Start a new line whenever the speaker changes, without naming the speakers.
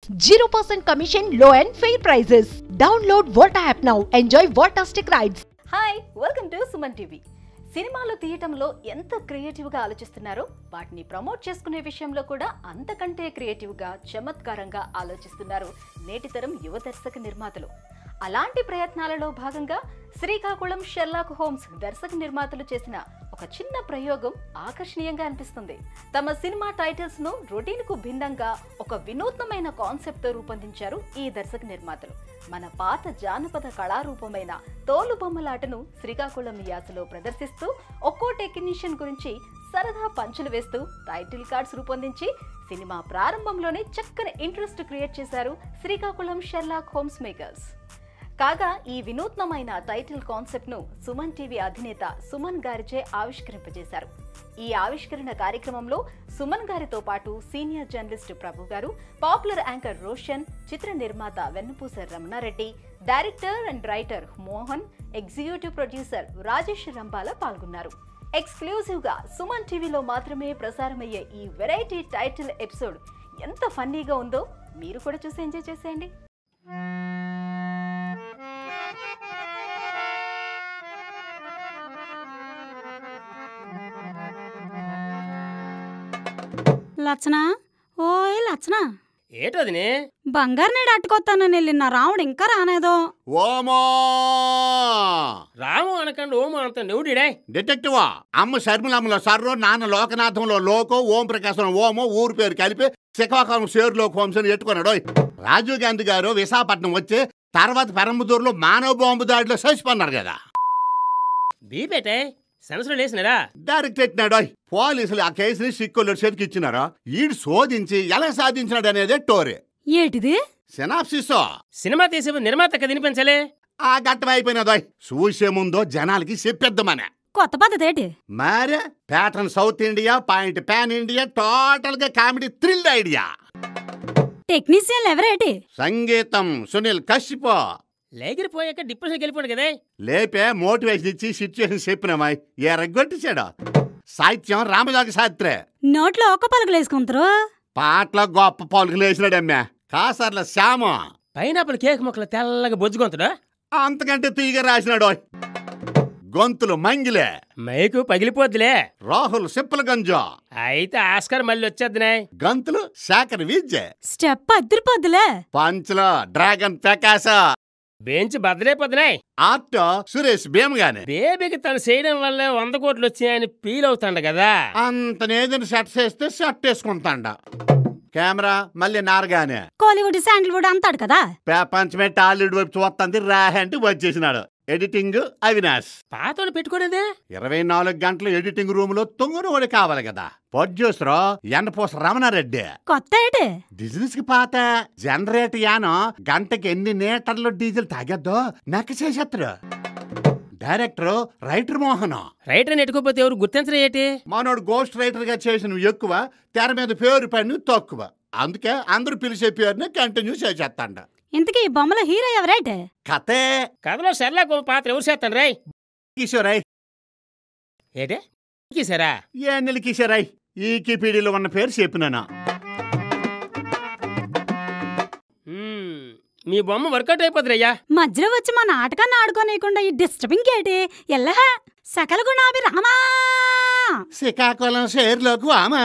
0% commission, low and fair prices. Download Volta app now. Enjoy Voltastic rides.
Hi welcome to Suman TV సినిమాలు తీయటంలో ఎంత క్రియేటివ్గా ఆలోచిస్తున్నారో వాటిని promote చేసుకునే విషయంలో కూడా అంతకంటే క్రియేటివ్గా చమత్కారంగా ఆలోచిస్తున్నారు నేటి తరం యువ దర్శక నిర్మాతలు అలాంటి ప్రయత్నాలలో భాగంగా శ్రీకాకుళం షెర్లాక్ హోమ్స్ దర్శక నిర్మాతలు చేసిన ఒక చిన్న ప్రయోగం ఆకర్షణీయంగా అనిపిస్తుంది తమ సినిమా టైటిల్స్ ను రొటీన్ కు భిన్నంగా ఒక వినూత్నమైన కాన్సెప్ట్ తో రూపొందించారు ఈ దర్శక నిర్మాతలు మన పాత జానపద కళారూపమైన తోలు బొమ్మలాటను శ్రీకాకుళం యాసలో ప్రదర్శిస్తూ ఒక్కో టెక్నీషియన్ గురించి సరదా పంచులు వేస్తూ టైటిల్ కార్డ్స్ రూపొందించి సినిమా ప్రారంభంలోనే చక్కని ఇంట్రెస్ట్ క్రియేట్ చేశారు శ్రీకాకుళం షెర్లాక్ హోమ్స్ మేకర్స్ కాగా ఈ వినూత్నమైన టైటిల్ కాన్సెప్ట్ ను సుమన్ టీవీ అధినేత సుమన్ గారిచే ఆవిష్కరింపజేశారు ఈ ఆవిష్కరణ కార్యక్రమంలో సుమన్ గారితో పాటు సీనియర్ జర్నలిస్ట్ ప్రభు గారు పాపులర్ యాంకర్ రోషన్ చిత్ర నిర్మాత Vennapusa Ramana Reddy director and writer Mohan executive producer Rajesh Rambala పాల్గొన్నారు ఎక్స్క్లూజివ్ గా సుమన్ టీవీలో మాత్రమే ప్రసారమయ్యే ఈ వెరైటీ టైటిల్ ఎపిసోడ్ ఎంత ఫన్నీగా ఉందో మీరు కూడా చూసి ఎంజాయ్ చేసేయండి
లచ్చన ఓయ్ లచ్చన
ఏటోదిని
బంగారు నేడు అట్టుకొస్తానని వెళ్ళిన రాముడు ఇంకా రానేదో
ఓమో
రాము అనకండి ఓము అంత నువ్వుడిడే
డిటెక్టివా అమ్మ శర్మిలమ్మలో సర్రో నాన్న లోకనాథంలో లోకో ఓం ప్రకాశం ఓమో ఊరు పేరు కలిపి శ్రీకాకుళం షేరులో హోంసని ఎట్టుకున్నాడు రాజీవ్ గాంధీ గారు విశాఖపట్నం వచ్చి తర్వాత పెరంబదూరులో మానవ బాంబు దాడిలో చచ్చిపోన్నారు కదా
బీపేటే సెన్సర్ లేసినారా
డైరెక్ట్ ఎట్టినాడు పోలీసులు ఆ కేసుని సిక్కులు చేతికి ఇచ్చినారు ఈడు శోధించి ఎలా సాధించినాడు అనేది టోరీ
ఏటిది
సినాప్సిస్
సినిమా తీసే నిర్మాత కదినిపించలే
ఆ ఘట్టం అయిపోయినదోయ్ చూసే ముందో జనాలకి చెప్పేద్దామనే
కొత్త పద్ధతి ఏంటి
మరే pattern south India point pan India total గా కామెడీ థ్రిల్ ఐడియా
టెక్నీషియన్లు ఎవరేటి
సంగీతం సునీల్ కశ్యప
లేగిరిపోయాక డిప్రెషన్ వెళ్ళిపోయాడు కదే
లేపే మోటివేషన్ ఇచ్చి సిచ్యువేషన్ చెప్పినామా ఎరగొట్టించాడు సాహిత్యం రామజోగ శాస్త్రే
నోట్లో ఒక్క పలుకులు వేసుకుంటారు
పాటలో గొప్ప పలుకులు వేసినాడమ్మా కాసర్ల శ్యామ
పైనాపిల్ కేక్ మొక్కలు తెల్లగా బొజ్జుకొంతడు
అంతకంటే తీగ రాసినాడు గొంతులు మంగిలే
మైకు పగిలిపోద్దిలే
రాహుల్ సిప్పలగంజ
అయితే ఆస్కార్ మళ్ళీ వచ్చేద్దినే
గంతులు శాఖర్ విద్య
స్టెప్ అద్దరిపోద్దులే
పంచులో డ్రాగన్ ప్రకాశ
బెంచ్ బద్దలైపోద్దినాయ్
ఆర్ట్ సురేష్ భీమగానే
బేబీకి తను చేయడం వల్ల వంద కోట్లు వచ్చాయని ఫీల్ అవుతాడు కదా
అంత నేదని సెట్ చేస్తే సెట్ వేసుకుంటాండ కెమెరా మళ్ళీ నారగానే
కోలివుడ్ శాండిల్వుడ్ అంతాడు కదా
ప్రపంచమే టాలీవుడ్ వైపు చూస్తుంది రాహంటే వచ్చేసినాడు ఎడిటింగ్ అవినాష్
పాతోడు పెట్టుకోలేదే
ఇరవై నాలుగు గంటలు ఎడిటింగ్ రూమ్ లో తొంగునోడి కావాలి కదా ప్రొడ్యూసర్ ఎండపోస రమణారెడ్డి
కొత్త ఏటి
బిజినెస్ కి పాత జనరేట్ యానం గంటకి ఎన్ని లీటర్లు డీజిల్ తాగద్దో నెక్క చేసేస్తాడు డైరెక్టర్ రైటర్ మోహన్
రైటర్ నెట్టుకోపోతే ఎవరు గుర్తించరు ఏంటి
మనోడు గోస్ట్ రైటర్ గా చేసిన ఎక్కువ తెర మీద పేరు పని తక్కువ అందుకే అందరూ పిలిచే పేరుని కంటిన్యూ చేసేస్తాండ
ఇంతకీ ఈ బొమ్మల హీరో ఎవరేటి
కథే
కథలో సర్లాకు పాత్ర ఎవరు చేస్తాను రై
కిషోరై
ఏటే సరా
ఏ నెల కిషోరై ఈ కిపీడీలో ఉన్న పేరు చెప్పినాను
మీ బొమ్మ వర్కౌట్ అయిపోద్ది రయ్యా
మధ్యలో వచ్చి మా నాటకాన్ని ఆడుకోనీయకుండా ఈ డిస్టర్బింగ్ ఏటి ఎల్లహ సకల గుణాభి రామా
శ్రీకాకుళం షేర్లోకి ఆమా